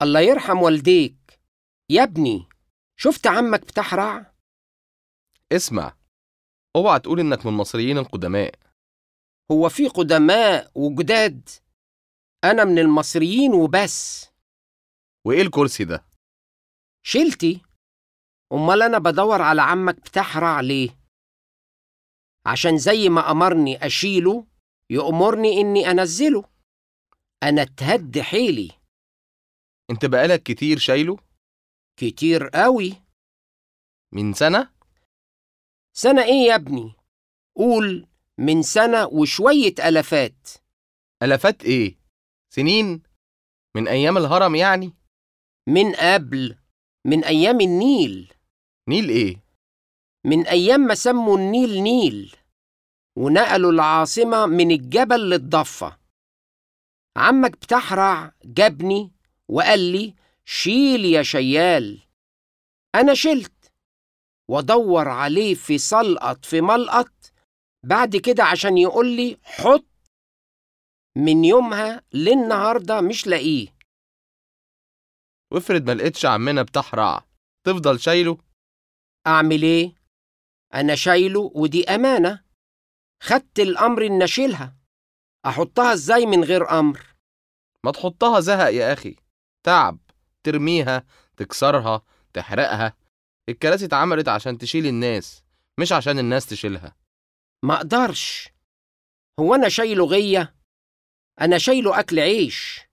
الله يرحم والديك يا ابني شفت عمك بتحرع اسمع اوعى تقول انك من المصريين القدماء هو في قدماء وجداد انا من المصريين وبس وايه الكرسي ده شيلتي امال انا بدور على عمك بتحرع ليه عشان زي ما امرني اشيله يأمرني اني انزله انا اتهد حيلي انت بقالك كتير شايله كتير قوي من سنة سنة ايه يا ابني قول من سنة وشوية ألفات ألفات ايه سنين من ايام الهرم يعني من قبل من أيام النيل نيل ايه من أيام ما سموا النيل نيل ونقلوا العاصمة من الجبل للضفة عمك بتحرع جابني وقال لي شيل يا شيال أنا شلت وادور عليه في سلقط في ملقط بعد كده عشان يقول لي حط من يومها للنهارده مش لاقيه وافرض ما لقيتش عمنا بتحرع تفضل شايله اعمل ايه انا شايله ودي امانه خدت الامر ان اشيلها احطها ازاي من غير امر ما تحطها زهق يا اخي تعب ترميها تكسرها تحرقها الكراسي اتعملت عشان تشيل الناس مش عشان الناس تشيلها ما اقدرش هو انا شايله غيه انا شايله اكل عيش